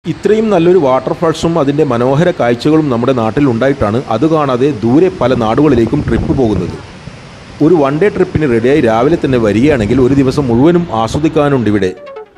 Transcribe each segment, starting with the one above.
ഇത്രയും നല്ലൊരു വാട്ടർഫാൾസും അതിൻ്റെ മനോഹര കാഴ്ചകളും നമ്മുടെ നാട്ടിൽ ഉണ്ടായിട്ടാണ് അത് കാണാതെ ദൂരെ പല നാടുകളിലേക്കും ട്രിപ്പ് പോകുന്നത് ഒരു വൺ ഡേ ട്രിപ്പിന് റെഡിയായി രാവിലെ തന്നെ വരികയാണെങ്കിൽ ഒരു ദിവസം മുഴുവനും ആസ്വദിക്കാനുണ്ട് ഇവിടെ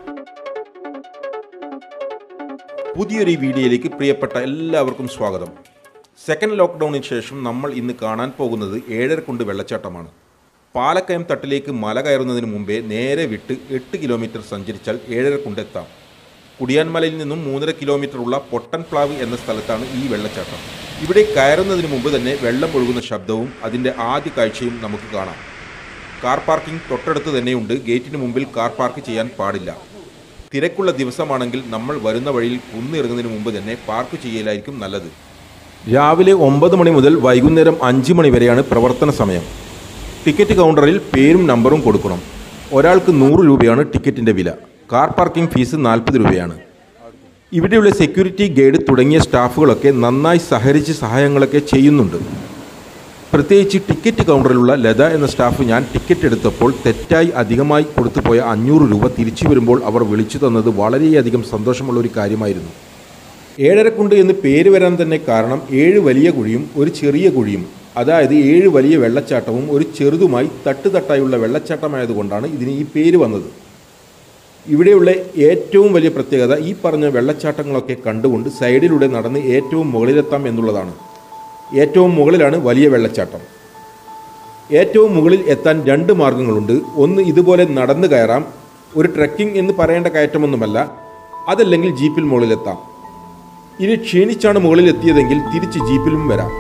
പുതിയൊരു വീഡിയോയിലേക്ക് പ്രിയപ്പെട്ട എല്ലാവർക്കും സ്വാഗതം സെക്കൻഡ് ലോക്ക്ഡൗണിന് ശേഷം നമ്മൾ ഇന്ന് കാണാൻ പോകുന്നത് ഏഴരക്കുണ്ട് വെള്ളച്ചാട്ടമാണ് പാലക്കയം തട്ടിലേക്ക് മല കയറുന്നതിന് മുമ്പേ നേരെ വിട്ട് എട്ട് കിലോമീറ്റർ സഞ്ചരിച്ചാൽ ഏഴരക്കുണ്ട് എത്താം കുടിയാൻമലയിൽ നിന്നും മൂന്നര കിലോമീറ്റർ ഉള്ള പൊട്ടൻപ്ലാവ് എന്ന സ്ഥലത്താണ് ഈ വെള്ളച്ചാട്ടം ഇവിടെ കയറുന്നതിന് മുമ്പ് തന്നെ വെള്ളം ഒഴുകുന്ന ശബ്ദവും അതിൻ്റെ ആദ്യ കാഴ്ചയും നമുക്ക് കാണാം കാർ പാർക്കിംഗ് തൊട്ടടുത്ത് തന്നെയുണ്ട് ഗേറ്റിന് മുമ്പിൽ കാർ പാർക്ക് ചെയ്യാൻ പാടില്ല തിരക്കുള്ള ദിവസമാണെങ്കിൽ നമ്മൾ വരുന്ന വഴിയിൽ കുന്നിറങ്ങുന്നതിന് മുമ്പ് തന്നെ പാർക്ക് ചെയ്യലായിരിക്കും നല്ലത് രാവിലെ ഒമ്പത് മണി മുതൽ വൈകുന്നേരം അഞ്ച് മണി വരെയാണ് പ്രവർത്തന സമയം ടിക്കറ്റ് കൗണ്ടറിൽ പേരും നമ്പറും കൊടുക്കണം ഒരാൾക്ക് നൂറ് രൂപയാണ് ടിക്കറ്റിൻ്റെ വില കാർ പാർക്കിംഗ് ഫീസ് നാൽപ്പത് രൂപയാണ് ഇവിടെയുള്ള സെക്യൂരിറ്റി ഗൈഡ് തുടങ്ങിയ സ്റ്റാഫുകളൊക്കെ നന്നായി സഹകരിച്ച് സഹായങ്ങളൊക്കെ ചെയ്യുന്നുണ്ട് പ്രത്യേകിച്ച് ടിക്കറ്റ് കൗണ്ടറിലുള്ള ലത എന്ന സ്റ്റാഫ് ഞാൻ ടിക്കറ്റ് എടുത്തപ്പോൾ തെറ്റായി അധികമായി കൊടുത്തു പോയ അഞ്ഞൂറ് രൂപ തിരിച്ചു വരുമ്പോൾ അവർ വിളിച്ചു തന്നത് വളരെയധികം സന്തോഷമുള്ള ഒരു കാര്യമായിരുന്നു ഏഴരക്കുണ്ട് എന്ന് പേര് വരാൻ തന്നെ കാരണം ഏഴ് വലിയ കുഴിയും ഒരു ചെറിയ കുഴിയും അതായത് ഏഴ് വലിയ വെള്ളച്ചാട്ടവും ഒരു ചെറുതുമായി തട്ടുതട്ടായുള്ള വെള്ളച്ചാട്ടമായതുകൊണ്ടാണ് ഇതിന് ഈ പേര് വന്നത് ഇവിടെയുള്ള ഏറ്റവും വലിയ പ്രത്യേകത ഈ പറഞ്ഞ വെള്ളച്ചാട്ടങ്ങളൊക്കെ കണ്ടുകൊണ്ട് സൈഡിലൂടെ നടന്ന് ഏറ്റവും മുകളിലെത്താം എന്നുള്ളതാണ് ഏറ്റവും മുകളിലാണ് വലിയ വെള്ളച്ചാട്ടം ഏറ്റവും മുകളിൽ എത്താൻ രണ്ട് മാർഗങ്ങളുണ്ട് ഒന്ന് ഇതുപോലെ നടന്നു കയറാം ഒരു ട്രെക്കിംഗ് എന്ന് പറയേണ്ട കയറ്റമൊന്നുമല്ല അതല്ലെങ്കിൽ ജീപ്പിൽ മുകളിലെത്താം ഇനി ക്ഷീണിച്ചാണ് മുകളിൽ എത്തിയതെങ്കിൽ തിരിച്ച് ജീപ്പിലും വരാം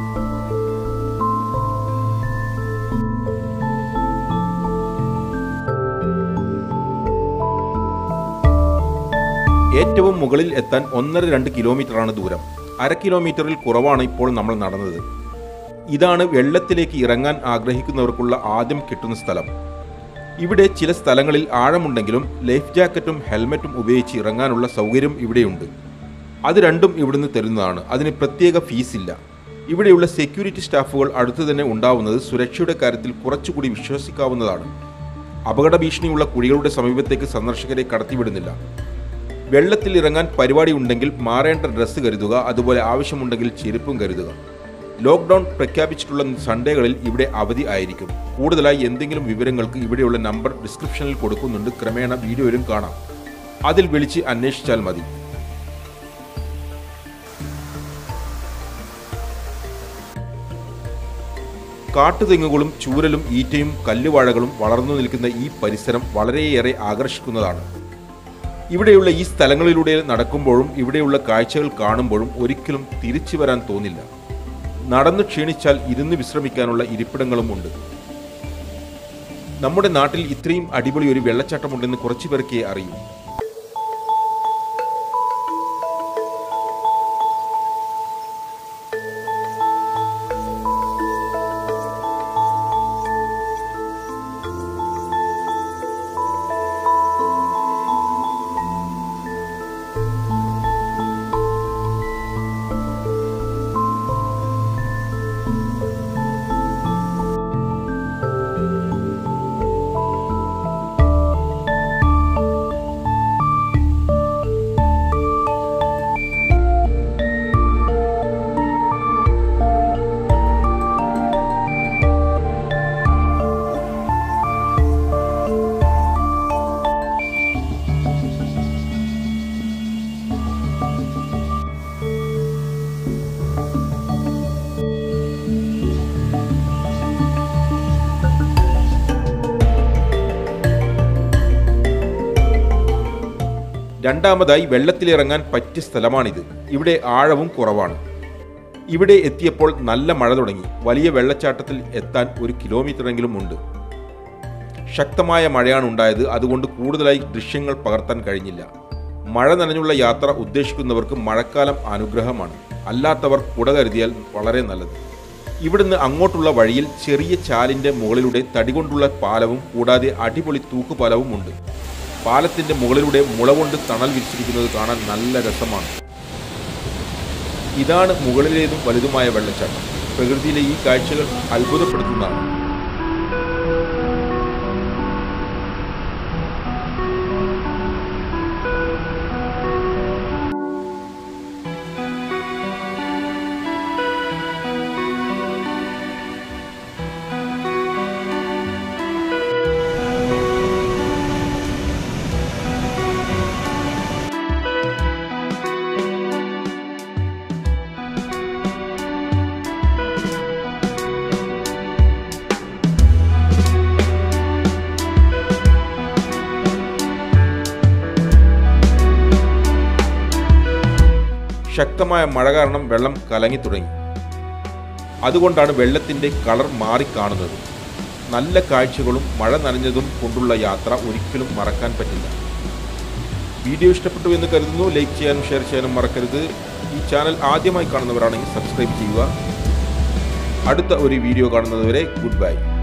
ഏറ്റവും മുകളിൽ എത്താൻ ഒന്നര രണ്ട് കിലോമീറ്ററാണ് ദൂരം അര കിലോമീറ്ററിൽ കുറവാണ് ഇപ്പോൾ നമ്മൾ നടന്നത് ഇതാണ് വെള്ളത്തിലേക്ക് ഇറങ്ങാൻ ആഗ്രഹിക്കുന്നവർക്കുള്ള ആദ്യം കിട്ടുന്ന സ്ഥലം ഇവിടെ ചില സ്ഥലങ്ങളിൽ ആഴമുണ്ടെങ്കിലും ലൈഫ് ജാക്കറ്റും ഹെൽമറ്റും ഉപയോഗിച്ച് ഇറങ്ങാനുള്ള സൗകര്യം ഇവിടെയുണ്ട് അത് രണ്ടും ഇവിടുന്ന് തരുന്നതാണ് അതിന് പ്രത്യേക ഫീസില്ല ഇവിടെയുള്ള സെക്യൂരിറ്റി സ്റ്റാഫുകൾ അടുത്തു തന്നെ ഉണ്ടാവുന്നത് സുരക്ഷയുടെ കാര്യത്തിൽ കുറച്ചുകൂടി വിശ്വസിക്കാവുന്നതാണ് അപകട ഭീഷണിയുള്ള കുഴികളുടെ സമീപത്തേക്ക് സന്ദർശകരെ കടത്തിവിടുന്നില്ല വെള്ളത്തിൽ ഇറങ്ങാൻ പരിപാടി ഉണ്ടെങ്കിൽ മാറേണ്ട ഡ്രസ്സ് കരുതുക അതുപോലെ ആവശ്യമുണ്ടെങ്കിൽ ചെരുപ്പും കരുതുക ലോക്ക്ഡൗൺ പ്രഖ്യാപിച്ചിട്ടുള്ള സൺഡേകളിൽ ഇവിടെ അവധി ആയിരിക്കും കൂടുതലായി എന്തെങ്കിലും വിവരങ്ങൾക്ക് ഇവിടെയുള്ള നമ്പർ ഡിസ്ക്രിപ്ഷനിൽ കൊടുക്കുന്നുണ്ട് ക്രമേണ വീഡിയോയിലും കാണാം അതിൽ വിളിച്ച് അന്വേഷിച്ചാൽ മതി കാട്ടുതെങ്ങുകളും ചൂരലും ഈറ്റയും കല്ലുവാഴകളും വളർന്നു നിൽക്കുന്ന ഈ പരിസരം വളരെയേറെ ആകർഷിക്കുന്നതാണ് ഇവിടെയുള്ള ഈ സ്ഥലങ്ങളിലൂടെ നടക്കുമ്പോഴും ഇവിടെയുള്ള കാഴ്ചകൾ കാണുമ്പോഴും ഒരിക്കലും തിരിച്ചു വരാൻ തോന്നില്ല നടന്നു ക്ഷീണിച്ചാൽ ഇരുന്ന് വിശ്രമിക്കാനുള്ള ഇരിപ്പിടങ്ങളും ഉണ്ട് നമ്മുടെ നാട്ടിൽ ഇത്രയും അടിപൊളി ഒരു വെള്ളച്ചാട്ടമുണ്ടെന്ന് കുറച്ചു പേർക്കേ അറിയൂ രണ്ടാമതായി വെള്ളത്തിലിറങ്ങാൻ പറ്റിയ സ്ഥലമാണിത് ഇവിടെ ആഴവും കുറവാണ് ഇവിടെ എത്തിയപ്പോൾ നല്ല മഴ തുടങ്ങി വലിയ വെള്ളച്ചാട്ടത്തിൽ എത്താൻ ഒരു കിലോമീറ്ററെങ്കിലും ഉണ്ട് ശക്തമായ മഴയാണ് ഉണ്ടായത് അതുകൊണ്ട് കൂടുതലായി ദൃശ്യങ്ങൾ പകർത്താൻ കഴിഞ്ഞില്ല മഴ നനഞ്ഞുള്ള യാത്ര ഉദ്ദേശിക്കുന്നവർക്ക് മഴക്കാലം അനുഗ്രഹമാണ് അല്ലാത്തവർ കുട കരുതിയാൽ വളരെ നല്ലത് ഇവിടുന്ന് അങ്ങോട്ടുള്ള വഴിയിൽ ചെറിയ ചാലിന്റെ മുകളിലൂടെ തടികൊണ്ടുള്ള പാലവും കൂടാതെ അടിപൊളി തൂക്കുപാലവും ഉണ്ട് പാലത്തിന്റെ മുകളിലൂടെ മുള കൊണ്ട് തണൽ വിരിച്ചിരിക്കുന്നത് കാണാൻ നല്ല രസമാണ് ഇതാണ് മുകളിലേതും വലുതുമായ വെള്ളച്ചാട്ടം പ്രകൃതിയിലെ ഈ കാഴ്ചകൾ അത്ഭുതപ്പെടുത്തുന്നതാണ് ശക്തമായ മഴ കാരണം വെള്ളം കലങ്ങി തുടങ്ങി അതുകൊണ്ടാണ് വെള്ളത്തിൻ്റെ കളർ മാറിക്കാണുന്നത് നല്ല കാഴ്ചകളും മഴ നനഞ്ഞതും കൊണ്ടുള്ള യാത്ര ഒരിക്കലും മറക്കാൻ പറ്റില്ല വീഡിയോ ഇഷ്ടപ്പെട്ടു എന്ന് കരുതുന്നു ലൈക്ക് ചെയ്യാനും ഷെയർ ചെയ്യാനും മറക്കരുത് ഈ ചാനൽ ആദ്യമായി കാണുന്നവരാണെങ്കിൽ സബ്സ്ക്രൈബ് ചെയ്യുക അടുത്ത ഒരു വീഡിയോ കാണുന്നതുവരെ ഗുഡ് ബൈ